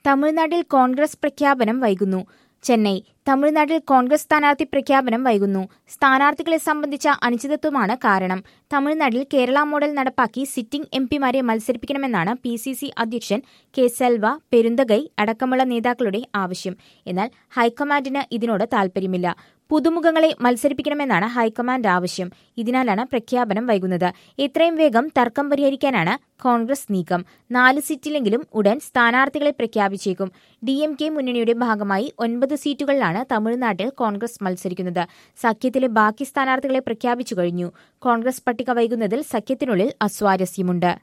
തമിഴ്നാട്ടിൽ കോൺഗ്രസ് പ്രഖ്യാപനം വൈകുന്നു ചെന്നൈ തമിഴ്നാട്ടിൽ കോൺഗ്രസ് സ്ഥാനാർത്ഥി പ്രഖ്യാപനം വൈകുന്നു സ്ഥാനാർത്ഥികളെ സംബന്ധിച്ച അനിശ്ചിതത്വമാണ് കാരണം തമിഴ്നാട്ടിൽ കേരള മോഡൽ നടപ്പാക്കി സിറ്റിംഗ് എം പിമാരെ മത്സരിപ്പിക്കണമെന്നാണ് പി സി സി അധ്യക്ഷൻ കെ സെൽവ പെരുന്തകൈ അടക്കമുള്ള നേതാക്കളുടെ ആവശ്യം എന്നാൽ ഹൈക്കമാൻഡിന് ഇതിനോട് താൽപര്യമില്ല പുതുമുഖങ്ങളെ മത്സരിപ്പിക്കണമെന്നാണ് ഹൈക്കമാൻഡ് ആവശ്യം ഇതിനാലാണ് പ്രഖ്യാപനം വൈകുന്നത് എത്രയും വേഗം തർക്കം പരിഹരിക്കാനാണ് കോൺഗ്രസ് നീക്കം നാല് സീറ്റിലെങ്കിലും ഉടൻ സ്ഥാനാർത്ഥികളെ പ്രഖ്യാപിച്ചേക്കും ഡി എം കെ മുന്നണിയുടെ ഭാഗമായി ഒൻപത് സീറ്റുകളിലാണ് തമിഴ്നാട്ടിൽ കോൺഗ്രസ് മത്സരിക്കുന്നത് സഖ്യത്തിലെ ബാക്കി സ്ഥാനാർത്ഥികളെ പ്രഖ്യാപിച്ചു കഴിഞ്ഞു കോൺഗ്രസ് പട്ടിക വൈകുന്നതിൽ സഖ്യത്തിനുള്ളിൽ അസ്വാരസ്യമുണ്ട്